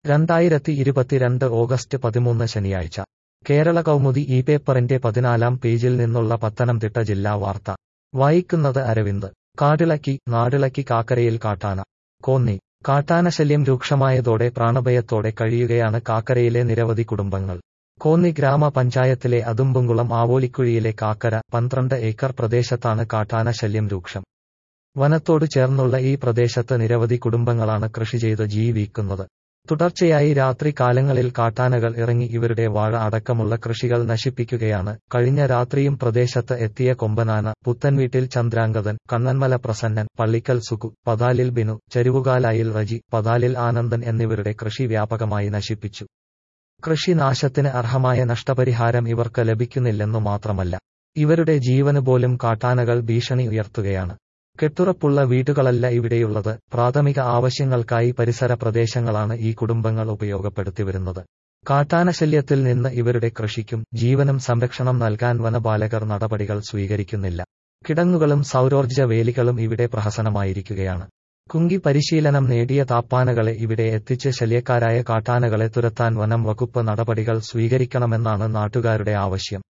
രണ്ടായിരത്തി ഇരുപത്തിരണ്ട് ഓഗസ്റ്റ് പതിമൂന്ന് ശനിയാഴ്ച കേരള കൗമുദി ഈ പേപ്പറിന്റെ പതിനാലാം പേജിൽ നിന്നുള്ള പത്തനംതിട്ട ജില്ലാ വാർത്ത വായിക്കുന്നത് അരവിന്ദ് കാടിളക്കി നാടിളക്കി കാക്കരയിൽ കാട്ടാന കോന്നി കാട്ടാനശല്യം രൂക്ഷമായതോടെ പ്രാണഭയത്തോടെ കഴിയുകയാണ് കാക്കരയിലെ നിരവധി കുടുംബങ്ങൾ കോന്നി ഗ്രാമപഞ്ചായത്തിലെ അതുമ്പുംകുളം ആവോലിക്കുഴിയിലെ കാക്കര പന്ത്രണ്ട് ഏക്കർ പ്രദേശത്താണ് കാട്ടാന ശല്യം രൂക്ഷം വനത്തോട് ചേർന്നുള്ള ഈ പ്രദേശത്ത് നിരവധി കുടുംബങ്ങളാണ് കൃഷി ചെയ്ത് ജീവിക്കുന്നത് തുടർച്ചയായി രാത്രി കാലങ്ങളിൽ കാട്ടാനകൾ ഇറങ്ങി ഇവരുടെ വാഴ അടക്കമുള്ള കൃഷികൾ നശിപ്പിക്കുകയാണ് കഴിഞ്ഞ രാത്രിയും പ്രദേശത്ത് എത്തിയ കൊമ്പനാന പുത്തൻവീട്ടിൽ ചന്ദ്രാംഗതൻ കണ്ണൻമല പ്രസന്നൻ പള്ളിക്കൽ സുകു പതാലിൽ ബിനു ചെരുവുകാലായിൽ റജി പതാലിൽ ആനന്ദൻ എന്നിവരുടെ കൃഷി വ്യാപകമായി നശിപ്പിച്ചു കൃഷി നാശത്തിന് അർഹമായ നഷ്ടപരിഹാരം ഇവർക്ക് ലഭിക്കുന്നില്ലെന്നു മാത്രമല്ല ഇവരുടെ ജീവന് പോലും കാട്ടാനകൾ ഭീഷണി ഉയർത്തുകയാണ് കെട്ടുറപ്പുള്ള വീടുകളല്ല ഇവിടെയുള്ളത് പ്രാഥമിക ആവശ്യങ്ങൾക്കായി പരിസര പ്രദേശങ്ങളാണ് ഈ കുടുംബങ്ങൾ ഉപയോഗപ്പെടുത്തി വരുന്നത് കാട്ടാനശല്യത്തിൽ നിന്ന് ഇവരുടെ കൃഷിക്കും ജീവനും സംരക്ഷണം നൽകാൻ വനപാലകർ നടപടികൾ സ്വീകരിക്കുന്നില്ല കിടങ്ങുകളും സൗരോർജ്ജ വേലികളും ഇവിടെ പ്രഹസനമായിരിക്കുകയാണ് കുങ്കി പരിശീലനം നേടിയ താപ്പാനകളെ ഇവിടെ എത്തിച്ച് ശല്യക്കാരായ കാട്ടാനകളെ തുരത്താൻ വനം വകുപ്പ് നടപടികൾ സ്വീകരിക്കണമെന്നാണ് നാട്ടുകാരുടെ ആവശ്യം